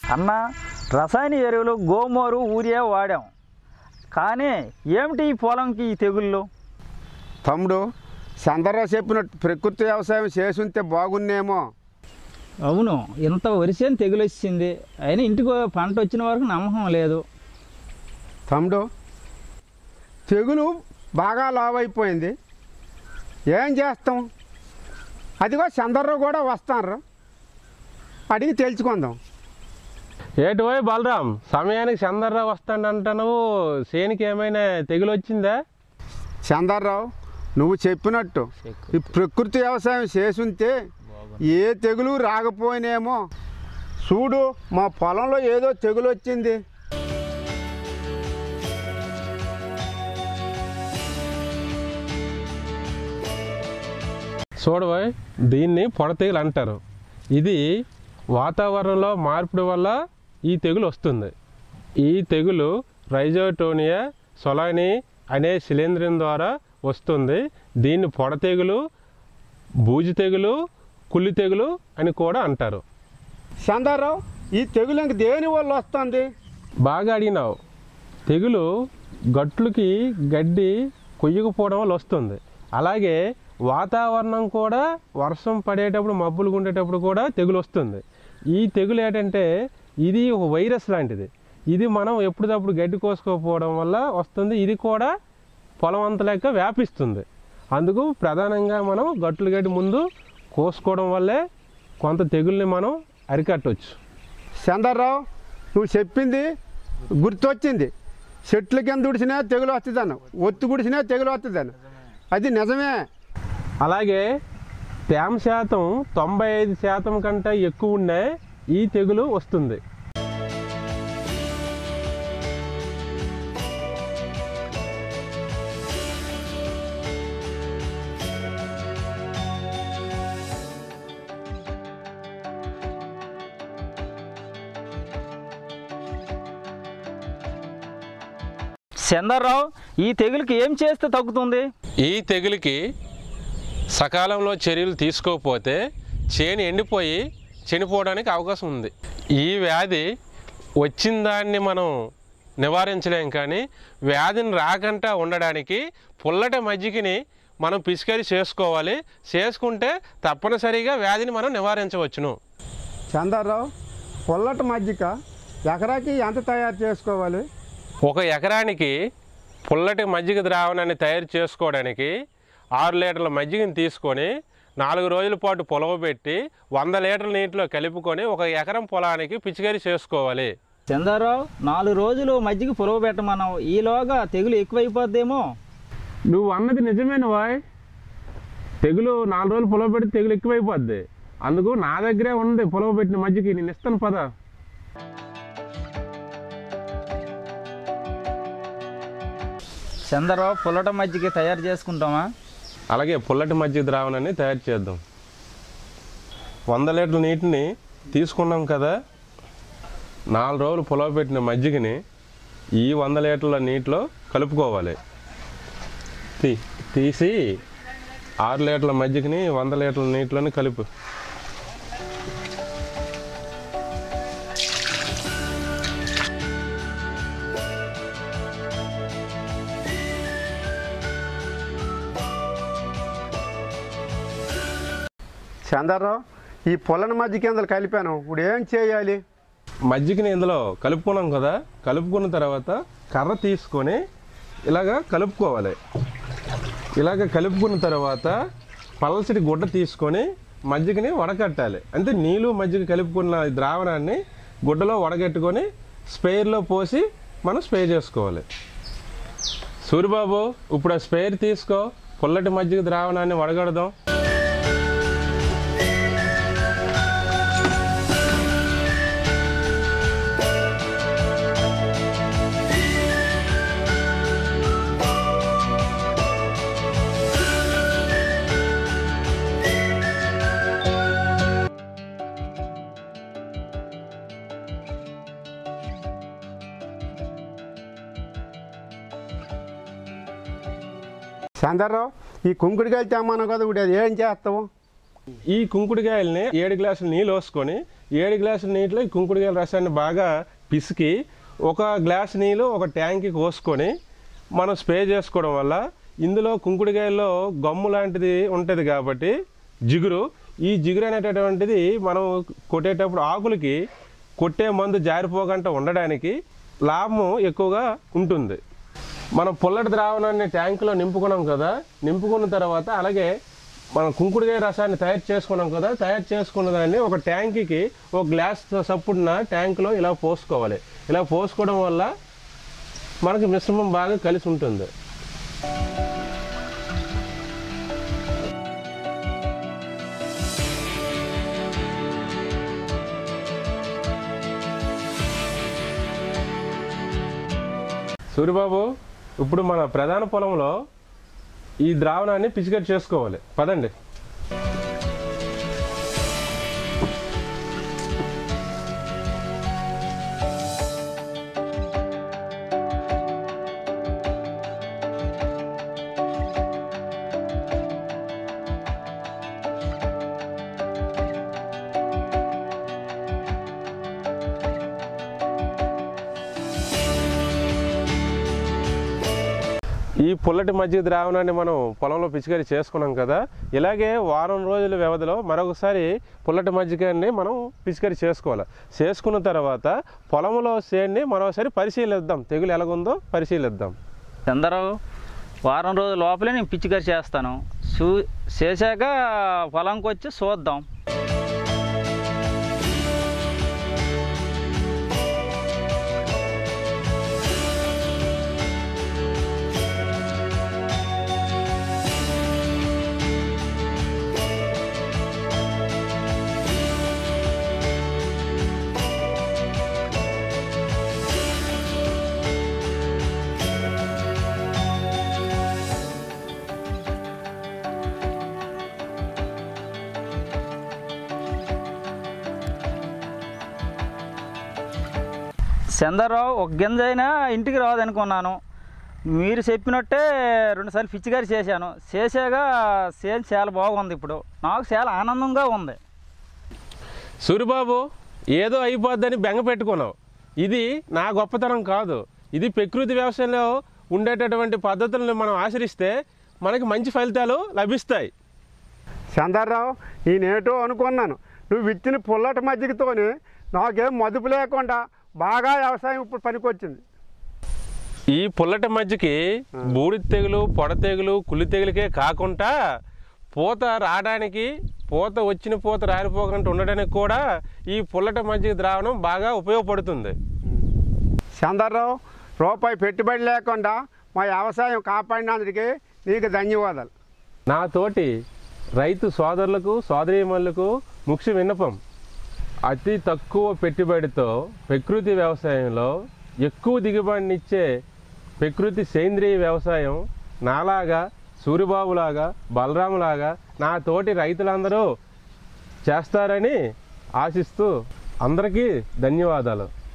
అన్న రసాయన ఎరువులు గోమోరు ఊరియా వాడాం కానీ ఏమిటి ఈ పొలంకి ఈ తెగుళ్ళు తమ్ముడు చంద్రరావు చెప్పినట్టు ప్రకృతి వ్యవసాయం చేసుంటే బాగున్నేమో అవును ఇంత వరిసేని తెగులు వచ్చింది అయినా ఇంటికి పంట వచ్చిన వరకు నమ్మకం లేదు తమ్ముడు తెగులు బాగా లావైపోయింది ఏం చేస్తాం అదిగో చంద్రరావు కూడా వస్తాను అడిగి తెలుసుకుందాం ఏటి పోయి బలరాం సమయానికి చందర్రావు వస్తాడంట నువ్వు సేనికి ఏమైనా తెగులు వచ్చిందా చంద్రరావు నువ్వు చెప్పినట్టు ఈ ప్రకృతి వ్యవసాయం చేసుంటే ఏ తెగులు రాకపోయినేమో చూడు మా పొలంలో ఏదో తెగులు వచ్చింది చూడబోయ్ దీన్ని పొడ తెగులు అంటారు ఇది వాతావరణంలో మార్పుడి వల్ల ఈ తెగులు వస్తుంది ఈ తెగులు రైజోటోనియా సొలాని అనే శిలీంధ్రం ద్వారా వస్తుంది దీన్ని పొడ తెగులు బూజు తెగులు కుళ్ళి తెగులు అని కూడా అంటారు చంద్రరావు ఈ తెగులు ఇంక దేని వల్ల వస్తుంది బాగా అడిగినావు తెగులు గట్లకి గడ్డి కొయ్యకపోవడం వల్ల వస్తుంది అలాగే వాతావరణం కూడా వర్షం పడేటప్పుడు మబ్బులు ఉండేటప్పుడు కూడా తెగులు వస్తుంది ఈ తెగులు ఏంటంటే ఇది ఒక వైరస్ లాంటిది ఇది మనం ఎప్పటికప్పుడు గడ్డి కోసుకోకపోవడం వల్ల వస్తుంది ఇది కూడా పొలం అంత లెక్క వ్యాపిస్తుంది అందుకు ప్రధానంగా మనం గట్లు గడ్డి ముందు కోసుకోవడం వల్లే కొంత తెగుల్ని మనం అరికట్టవచ్చు చంద్రరావు నువ్వు చెప్పింది గుర్తొచ్చింది చెట్ల కింద ఉడిసినా తెగులు వస్తుందన్న ఒత్తు గుడిసినా తెగులు వస్తుందన్న అది నిజమే అలాగే తేమ శాతం తొంభై ఐదు శాతం కంటే ఎక్కువ ఉండే ఈ తెగులు వస్తుంది చందర్రావు ఈ తెగులుకి ఏం చేస్తే తగ్గుతుంది ఈ తెగులుకి సకాలంలో చర్యలు తీసుకోకపోతే చేను ఎండిపోయి చనిపోవడానికి అవకాశం ఉంది ఈ వ్యాధి వచ్చిన దాన్ని మనం నివారించలేం కానీ వ్యాధిని రాకుండా ఉండడానికి పుల్లటి మజ్జిగని మనం పిచికారీ చేసుకోవాలి చేసుకుంటే తప్పనిసరిగా వ్యాధిని మనం నివారించవచ్చును చంద్రరావు పొల్లటి మజ్జిగ ఎకరాకి ఎంత తయారు చేసుకోవాలి ఒక ఎకరానికి పుల్లటి మజ్జిగ ద్రావణాన్ని తయారు చేసుకోవడానికి ఆరు లీటర్ల మజ్జిగని తీసుకొని నాలుగు రోజుల పాటు పొలవబెట్టి వంద లీటర్ల నీటిలో కలుపుకొని ఒక ఎకరం పొలానికి పిచికారీ చేసుకోవాలి చందర్రావు నాలుగు రోజులు మజ్జిగ పొలవ పెట్టమన్నావు ఈలోగా తెగులు ఎక్కువైపోద్దేమో నువ్వు అన్నది నిజమేనా తెగులు నాలుగు రోజులు పొలవ పెడితే తెగులు ఎక్కువైపోద్ది అందుకు నా దగ్గరే ఉంది పొలవ పెట్టిన మజ్జిగ నేను ఇస్తాను పద చందర్రావు పుల్లట మజ్జిగ తయారు చేసుకుంటామా అలాగే పుల్లటి మజ్జిగ ద్రావణాన్ని తయారు చేద్దాం వంద లీటర్ల నీటిని తీసుకున్నాం కదా నాలుగు రోజులు పొలవ పెట్టిన మజ్జిగని ఈ వంద లీటర్ల నీటిలో కలుపుకోవాలి తీ తీసి ఆరు లీటర్ల మజ్జిగని వంద లీటర్ల నీటిలోని కలుపు చంద్రరావు ఈ పొల్లని మజ్జిగ కింద కలిపాను ఇప్పుడు ఏం చేయాలి మజ్జిగని ఇందులో కలుపుకున్నాం కదా కలుపుకున్న తర్వాత కర్ర తీసుకొని ఇలాగా కలుపుకోవాలి ఇలాగ కలుపుకున్న తర్వాత పలసటి గుడ్డ తీసుకొని మజ్జిగని వడకట్టాలి అంటే నీళ్ళు మజ్జిగ కలుపుకున్న ఈ ద్రావణాన్ని గుడ్డలో వడగట్టుకొని స్ప్రేయర్లో పోసి మనం స్ప్రే చేసుకోవాలి సూరిబాబు ఇప్పుడు ఆ స్ప్రేయర్ తీసుకో పుల్లటి మజ్జిగ ద్రావణాన్ని వడగడదాం చంద్రరావు ఈ కుంకుడికాయలు తెమ్మన్నావు కదా ఇప్పుడు అది ఏం చేస్తావు ఈ కుంకుడుకాయల్ని ఏడు గ్లాసులు నీళ్ళు పోసుకొని ఏడు గ్లాసుల నీటిలో ఈ కుంకుడుకాయల రసాన్ని బాగా పిసికి ఒక గ్లాస్ నీళ్ళు ఒక ట్యాంక్కి కోసుకొని మనం స్ప్రే చేసుకోవడం వల్ల ఇందులో కుంకుడుకాయల్లో గమ్ము లాంటిది ఉంటుంది కాబట్టి జిగురు ఈ జిగురు అనేటటువంటిది మనం కొట్టేటప్పుడు ఆకులకి కొట్టే మందు జారిపోకుండా ఉండడానికి లాభం ఎక్కువగా ఉంటుంది మనం పుల్లటి ద్రావణాన్ని ట్యాంకులో నింపుకున్నాం కదా నింపుకున్న తర్వాత అలాగే మనం కుంకుడుకాయ రసాన్ని తయారు చేసుకున్నాం కదా తయారు చేసుకున్న దాన్ని ఒక ట్యాంక్కి ఒక గ్లాస్ సప్పుడున ట్యాంకులో ఇలా పోసుకోవాలి ఇలా పోసుకోవడం వల్ల మనకి మిశ్రమం బాగా కలిసి ఉంటుంది సూర్యబాబు ఇప్పుడు మన ప్రధాన పొలంలో ఈ ద్రావణాన్ని పిచికట్ చేసుకోవాలి పదండి ఈ పుల్లటి మజ్జిగ ద్రావణాన్ని మనం పొలంలో పిచికారీ చేసుకున్నాం కదా ఇలాగే వారం రోజుల వ్యవధిలో మరొకసారి పుల్లటి మజ్జిగని మనం పిచికారీ చేసుకోవాలి చేసుకున్న తర్వాత పొలంలో చేన్ని మరోసారి పరిశీలిద్దాం తెగులు ఎలాగుందో పరిశీలిద్దాం అందరూ వారం రోజుల లోపలే నేను పిచ్చికరి చేస్తాను చూ చేశాక పొలంకి వచ్చి చూద్దాం చంద్రరావు ఒక గింజ అయినా ఇంటికి రాదనుకున్నాను మీరు చెప్పినట్టే రెండుసార్లు పిచ్చిగారి చేశాను చేసాక చేను చాలా బాగుంది ఇప్పుడు నాకు చాలా ఆనందంగా ఉంది సూరిబాబు ఏదో అయిపోద్దని బెంగ పెట్టుకున్నావు ఇది నా గొప్పతనం కాదు ఇది ప్రకృతి వ్యవసాయంలో ఉండేటటువంటి పద్ధతులను మనం ఆచరిస్తే మనకి మంచి ఫలితాలు లభిస్తాయి చందర్రావు నేనేటో అనుకున్నాను నువ్వు ఇచ్చిన పుల్లటి మజ్జిగతోని నాకేం మదుపు లేకుండా బాగా వ్యవసాయం ఇప్పుడు పనికొచ్చింది ఈ పుల్లటి మధ్యకి బూడిద తెగులు పొడ తెగులు కులి తెగులకే కాకుండా పూత రావడానికి పూత వచ్చిన పూత రాలిపోకుండా ఉండడానికి కూడా ఈ పుల్లటి మజ్జిగ ద్రావణం బాగా ఉపయోగపడుతుంది చందర్రావు రూపాయి పెట్టుబడి లేకుండా మా వ్యవసాయం కాపాడినందుకు నీకు ధన్యవాదాలు నా తోటి రైతు సోదరులకు సోదరీమణులకు ముఖ్య విన్నపం అతి తక్కువ పెట్టుబడితో ప్రకృతి వ్యవసాయంలో ఎక్కువ దిగుబడినిచ్చే ప్రకృతి సేంద్రియ వ్యవసాయం నాలాగా సూర్యబాబులాగా బలరాములాగా నా తోటి రైతులందరూ చేస్తారని ఆశిస్తూ అందరికీ ధన్యవాదాలు